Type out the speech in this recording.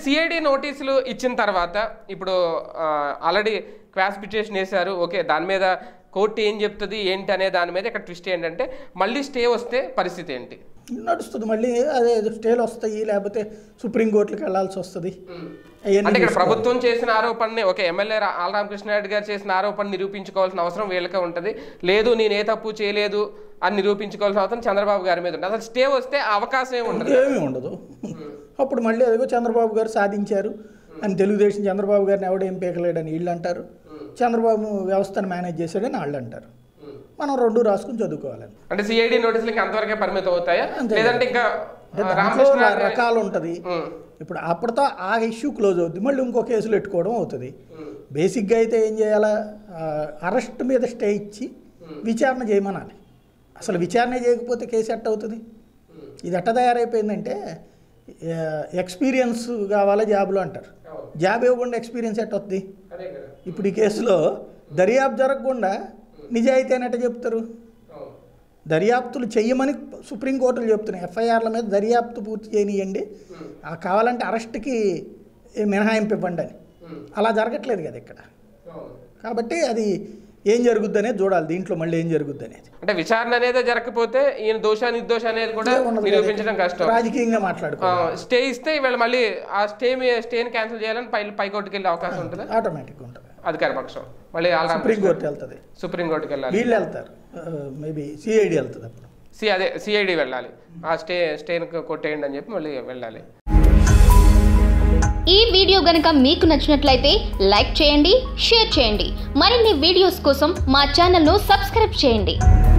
CID నోటీసులు ఇచ్చిన తర్వాత ఇప్పుడు ఆల్రెడీ క్వాస్ పిటిషన్ వేశారు ఓకే దాని మీద కోర్టు ఏం చెప్తుంది ఏంటి అనే దాని మీద ఇక్కడ ట్విస్ట్ ఏంటంటే మళ్ళీ స్టే వస్తే పరిస్థితి ఏంటి నడుస్తుంది మళ్ళీ అదే స్టేలు వస్తాయి లేకపోతే సుప్రీంకోర్టులకు వెళ్ళాల్సి వస్తుంది అంటే అవన్నీ ఇక్కడ ప్రభుత్వం చేసిన ఆరోపణని ఒక ఎమ్మెల్యే రా- ఆల రామకృష్ణారెడ్డి గారు చేసిన ఆరోపణ నిరూపించుకోవాల్సిన అవసరం వీళ్ళకే ఉంటుంది లేదు నేను ఏ తప్పు చేయలేదు అని నిరూపించుకోవాల్సిన అవసరం చంద్రబాబు గారి మీద ఉంటుంది అసలు స్టే వస్తే ఆ అవకాశం ఏమి ఉండదు ఏమీ ఉండదు అప్పుడు మళ్ళీ అదిగో చంద్రబాబు గారు సాధించారు అని తెలుగుదేశం చంద్రబాబు గారిని ఎవడేం పీకలేడని వీళ్ళు అంటారు చంద్రబాబు వ్యవస్థను మేనేజ్ చేశాడని వాళ్ళు అంటారు మనం రెండు రాసుకుని చదువుకోవాలని అంటే సిఐడి నోటీసులకి అంతవరకే పరిమితం అవుతాయా అంతే. లేదంటే ఇంకా అంటే ఆ, దాంట్లో రామకృష్ణ రకాలు ఉంటుంది ఉమ్, ఇప్పుడు అప్పటితో ఆ ఇష్యూ క్లోజ్ అవుద్ది మళ్ళీ ఇంకో కేసులు పెట్టుకోవడం అవుతుంది బేసిక్గా అయితే ఏం చేయాలా అరెస్ట్ మీద స్టే ఇచ్చి విచారణ చేయమనాలి అసలు విచారణ చేయకపోతే కేసు ఎట్ట అవుతుంది ఇది ఎట్ట తయారైపోయిందంటే ఎక్స్పీరియన్స్ కావాలా జాబ్లో అంటారు జాబ్ ఇవ్వకుండా ఎక్స్పీరియన్స్ ఎట్ట వస్తుంది అదే కదా ఇప్పుడు ఈ కేసులో దర్యాప్తు జరగకుండా నిజాయితీ అని ఎట్ట చెప్తారు అవును. దర్యాప్తులు చెయ్యమని సుప్రీంకోర్టులు చెప్తున్నాయి ఎఫ్ఐఆర్ల మీద దర్యాప్తు పూర్తి చేయనియండి ఆ కావాలంటే అరెస్ట్కి మినహాయింపు ఇవ్వండి అని ఉమ్, అలా జరగట్లేదు కదా ఇక్కడ అవును. కాబట్టి అది ఏం జరుగుద్ది అనేది చూడాలి దీంట్లో మళ్ళీ ఏం జరుగుద్ది అనేది అంటే విచారణ అనేది జరగకపోతే ఈయన దోష నిర్దోష అనేది కూడా ఉండదు కదా. నిరూపించడం కష్టం రాజకీయంగా మాట్లాడుకో స్టే ఇస్తే ఇవాళ మళ్ళీ ఆ స్టే మీ- స్టేని క్యాన్సిల్ చేయాలని పై పైకోర్టుకి వెళ్ళే అవకాశం ఉంటుంది ఆటోమేటిక్ ఉంటుంది అధికార పక్షం మళ్ళీ ఆల్ సుప్రీంకోర్టు వెళ్తుంది సుప్రీంకోర్టుకి వెళ్ళాలి వీళ్ళు వెళ్తారు మేబీ సిఐడి వెళ్తుంది అప్పుడు సి అదే సిఐడి వెళ్ళాలి ఆ స్టే స్టేని కొట్టేయండి అని చెప్పి మళ్ళీ వెళ్ళాలి ఈ వీడియో గనుక మీకు నచ్చినట్లయితే లైక్ చేయండి షేర్ చేయండి మరిన్ని వీడియోస్ కోసం మా ఛానల్ను సబ్స్క్రైబ్ చేయండి